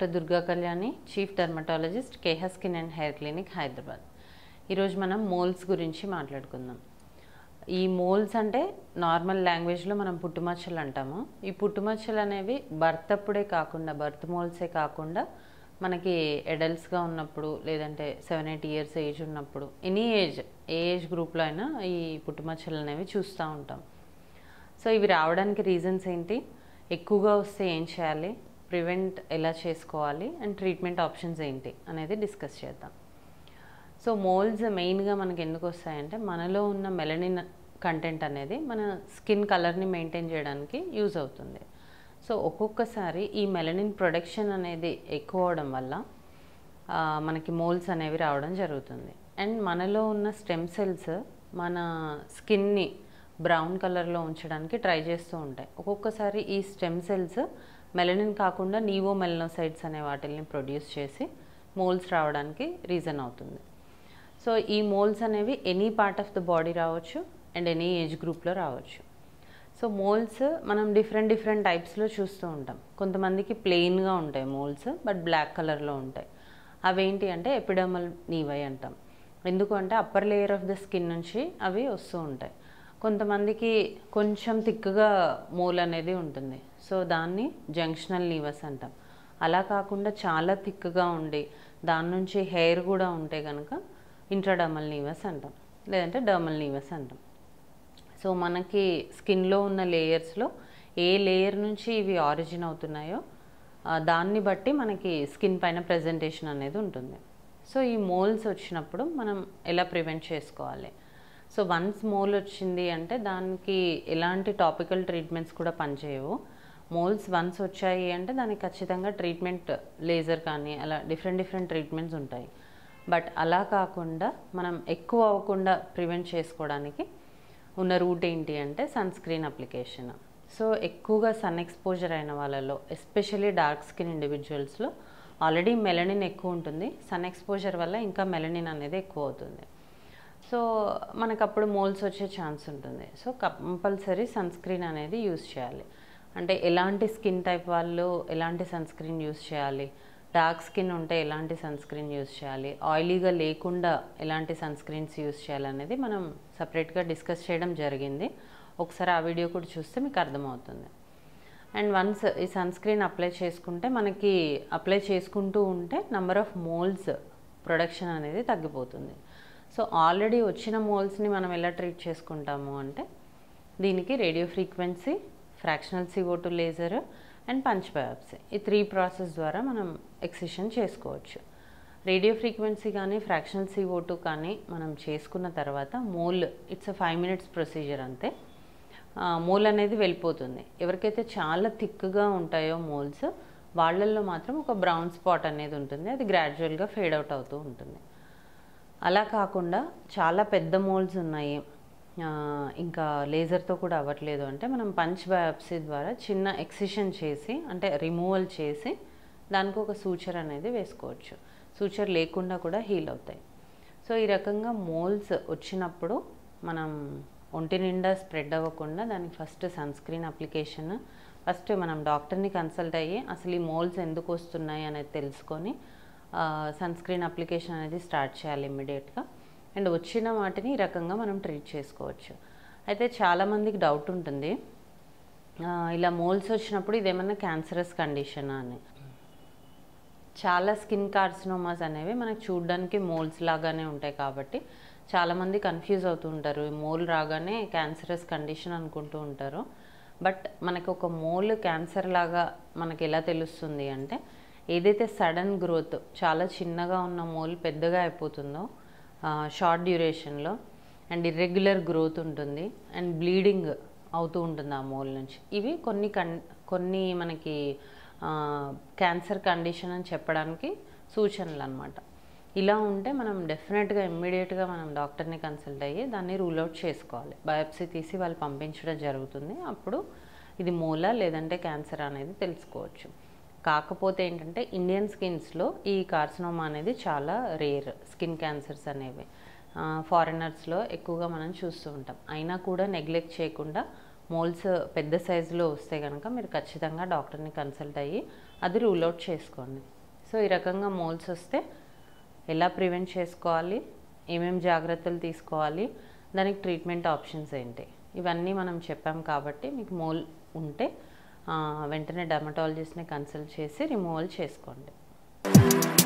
doctor Durga Kalyani chief dermatologist కేహ skin and hair clinic Hyderabad ఈరోజు మనం మోల్స్ గురించి మాట్లాడుకుందాం ఈ మోల్స్ అంటే నార్మల్ లాంగ్వేజ్లో మనం పుట్టుమచ్చలు అంటాము ఈ పుట్టుమచ్చలు అనేవి బర్త్ అప్పుడే కాకుండా బర్త్ మోల్సే కాకుండా మనకి ఎడల్ట్స్గా ఉన్నప్పుడు లేదంటే సెవెన్ ఎయిట్ ఇయర్స్ ఏజ్ ఉన్నప్పుడు ఎనీ ఏజ్ ఏ ఏజ్ గ్రూప్లో అయినా ఈ పుట్టుమచ్చలు అనేవి చూస్తూ ఉంటాం సో ఇవి రావడానికి రీజన్స్ ఏంటి ఎక్కువగా వస్తే ఏం చేయాలి ప్రివెంట్ ఎలా చేసుకోవాలి అండ్ ట్రీట్మెంట్ ఆప్షన్స్ ఏంటి అనేది డిస్కస్ చేద్దాం సో మోల్స్ మెయిన్గా మనకి ఎందుకు వస్తాయంటే మనలో ఉన్న మెలనిన్ కంటెంట్ అనేది మన స్కిన్ కలర్ని మెయింటైన్ చేయడానికి యూజ్ అవుతుంది సో ఒక్కొక్కసారి ఈ మెలనిన్ ప్రొడక్షన్ అనేది ఎక్కువ అవడం వల్ల ఆ, మనకి మోల్స్ అనేవి రావడం జరుగుతుంది అండ్ మనలో ఉన్న స్టెమ్ సెల్స్ మన స్కిన్ని బ్రౌన్ కలర్లో ఉంచడానికి ట్రై చేస్తూ ఉంటాయి ఒక్కొక్కసారి ఈ స్టెమ్ సెల్స్ మెలనిన్ కాకుండా నీవో మెలనోసైడ్స్ అనే వాటిని ప్రొడ్యూస్ చేసి మోల్స్ రావడానికి రీజన్ అవుతుంది సో ఈ మోల్స్ అనేవి any part of the body రావచ్చు అండ్ ఎనీ ఏజ్ గ్రూప్లో రావచ్చు సో మోల్స్ మనం డిఫరెంట్ డిఫరెంట్ టైప్స్లో చూస్తూ ఉంటాం కొంతమందికి ప్లెయిన్గా ఉంటాయి మోల్స్ బట్ బ్లాక్ కలర్లో ఉంటాయి అవేంటి అంటే ఎపిడమల్ నీవై అంటాం ఎందుకు అంటే upper layer of the skin నుంచి అవి వస్తూ ఉంటాయి కొంతమందికి కొంచెం థిక్గా మోల్ అనేది ఉంటుంది సో దాన్ని జంక్షనల్ నీవస్ అంటాం అలా కాకుండా చాలా థిక్గా ఉండి దాని నుంచి హెయిర్ కూడా ఉంటే కనుక ఇంట్రాడర్మల్ నీవస్ అంటాం లేదంటే డర్మల్ నీవస్ అంటాం సో మనకి స్కిన్లో ఉన్న లేయర్స్లో ఏ లేయర్ నుంచి ఇవి ఆరిజిన్ అవుతున్నాయో ఆ, దాన్ని బట్టి మనకి స్కిన్ పైన ప్రజెంటేషన్ అనేది ఉంటుంది సో ఈ మోల్స్ వచ్చినప్పుడు మనం ఎలా ప్రివెంట్ చేసుకోవాలి సో వన్స్ మోల్ వచ్చింది అంటే దానికి ఎలాంటి టాపికల్ ట్రీట్మెంట్స్ కూడా పనిచేయవు మోల్స్ వన్స్ వచ్చాయి అంటే దానికి ఖచ్చితంగా ట్రీట్మెంట్ లేజర్ కానీ అలా డిఫరెంట్ డిఫరెంట్ ట్రీట్మెంట్స్ ఉంటాయి బట్ అలా కాకుండా మనం ఎక్కువ అవ్వకుండా ప్రివెంట్ చేసుకోవడానికి ఉన్న రూట్ ఏంటి అంటే సన్ స్క్రీన్ అప్లికేషన్ సో ఎక్కువగా సన్ ఎక్స్పోజర్ అయిన వాళ్ళలో ఎస్పెషల్లీ డార్క్ స్కిన్ ఇండివిజువల్స్లో ఆల్రెడీ మెలనిన్ ఎక్కువ ఉంటుంది సన్ ఎక్స్పోజర్ వల్ల ఇంకా మెలనిన్ అనేది ఎక్కువ అవుతుంది సో మనకు అప్పుడు మోల్స్ వచ్చే ఛాన్స్ ఉంటుంది సో కంపల్సరీ సన్ స్క్రీన్ అనేది యూస్ చేయాలి అంటే ఎలాంటి స్కిన్ టైప్ వాళ్ళు ఎలాంటి సన్ స్క్రీన్ యూస్ చేయాలి డార్క్ స్కిన్ ఉంటే ఎలాంటి సన్ స్క్రీన్ యూస్ చేయాలి ఆయిలీగా లేకుండా ఎలాంటి సన్ స్క్రీన్స్ యూస్ చేయాలనేది మనం సపరేట్గా డిస్కస్ చేయడం జరిగింది ఒకసారి ఆ వీడియో కూడా చూస్తే మీకు అర్థమవుతుంది అండ్ వన్స్ ఈ సన్ స్క్రీన్ అప్లై చేసుకుంటే మనకి అప్లై చేసుకుంటూ ఉంటే నెంబర్ ఆఫ్ మోల్స్ ప్రొడక్షన్ అనేది తగ్గిపోతుంది సో ఆల్రెడీ వచ్చిన మోల్స్ని మనం ఎలా ట్రీట్ చేసుకుంటాము అంటే దీనికి radio frequency fractional C O two laser and punch biopsy ఈ త్రీ ప్రాసెస్ ద్వారా మనం ఎక్సిషన్ చేసుకోవచ్చు రేడియో ఫ్రీక్వెన్సీ కానీ ఫ్రాక్షనల్ సివోటు కానీ మనం చేసుకున్న తర్వాత mole it's a five minutes procedure అంతే ఆ, మోల్ అనేది వెళ్ళిపోతుంది ఎవరికైతే చాలా థిక్గా ఉంటాయో మోల్స్ వాళ్ళల్లో మాత్రం ఒక బ్రౌన్ స్పాట్ అనేది ఉంటుంది అది గ్రాడ్యువల్గా ఫేడ్ అవుట్ అవుతూ ఉంటుంది అలా కాకుండా చాలా పెద్ద మోల్స్ ఉన్నాయి ఆ, ఇంకా లేజర్తో కూడా అవ్వట్లేదు అంటే మనం పంచ్ బయాప్సీ ద్వారా చిన్న ఎక్సిషన్ చేసి అంటే రిమూవల్ చేసి దానికి ఒక సూచర్ అనేది వేసుకోవచ్చు సూచర్ లేకుండా కూడా హీల్ అవుతాయి సో ఈ రకంగా మోల్స్ వచ్చినప్పుడు మనం ఒంటి నిండా స్ప్రెడ్ అవ్వకుండా దానికి first sun screen application first మనం డాక్టర్ని కన్సల్ట్ అయ్యి అసలు ఈ మోల్స్ ఎందుకు వస్తున్నాయి అనేది తెలుసుకొని సన్ స్క్రీన్ అప్లికేషన్ అనేది స్టార్ట్ చేయాలి ఇమ్మీడియట్గా అండ్ వచ్చిన వాటిని ఈ రకంగా మనం ట్రీట్ చేసుకోవచ్చు అయితే చాలామందికి డౌట్ ఉంటుంది ఆ, ఇలా మోల్స్ వచ్చినప్పుడు ఇదేమన్నా క్యాన్సరస్ కండిషనా అని చాలా స్కిన్ కార్సినోమాస్ అనేవి మనకు చూడడానికి మోల్స్ లాగానే ఉంటాయి కాబట్టి చాలామంది కన్ఫ్యూజ్ అవుతూ ఉంటారు ఈ మోల్ రాగానే క్యాన్సరస్ కండిషన్ అనుకుంటూ ఉంటారు బట్ మనకు ఒక మోల్ క్యాన్సర్ లాగా మనకి ఎలా తెలుస్తుంది అంటే ఏదైతే సడన్ గ్రోత్ చాలా చిన్నగా ఉన్న మోల్ పెద్దగా అయిపోతుందో షార్ట్ డ్యూరేషన్లో అండ్ ఇర్రెగ్యులర్ గ్రోత్ ఉంటుంది అండ్ బ్లీడింగ్ అవుతూ ఉంటుంది ఆ మోల్ నుంచి ఇవి కొన్ని కన్ కొన్ని మనకి క్యాన్సర్ కండిషన్ అని చెప్పడానికి సూచనలు అనమాట ఇలా ఉంటే మనం డెఫినెట్గా ఇమ్మీడియట్గా మనం డాక్టర్ని కన్సల్ట్ అయ్యి దాన్ని రూల్ అవుట్ చేసుకోవాలి బయాప్సీ తీసి వాళ్ళు పంపించడం జరుగుతుంది అప్పుడు ఇది మూల లేదంటే క్యాన్సర్ అనేది తెలుసుకోవచ్చు కాకపోతే ఏంటంటే ఇండియన్ స్కిన్స్లో ఈ కార్సినోమా అనేది చాలా రేర్ స్కిన్ క్యాన్సర్స్ అనేవి ఫారినర్స్లో ఎక్కువగా మనం చూస్తూ ఉంటాం అయినా కూడా నెగ్లెక్ట్ చేయకుండా మోల్స్ పెద్ద సైజులో వస్తే కనుక మీరు ఖచ్చితంగా డాక్టర్ని కన్సల్ట్ అయ్యి అది రూల్ అవుట్ చేసుకోండి సో ఈ రకంగా మోల్స్ వస్తే ఎలా ప్రివెంట్ చేసుకోవాలి ఏమేమి జాగ్రత్తలు తీసుకోవాలి దానికి ట్రీట్మెంట్ ఆప్షన్స్ ఏంటి ఇవన్నీ మనం చెప్పాం కాబట్టి మీకు మోల్ ఉంటే ఆ, వెంటనే డర్మటాలజిస్ట్ని కన్సల్ట్ చేసి రిమూవల్ చేసుకోండి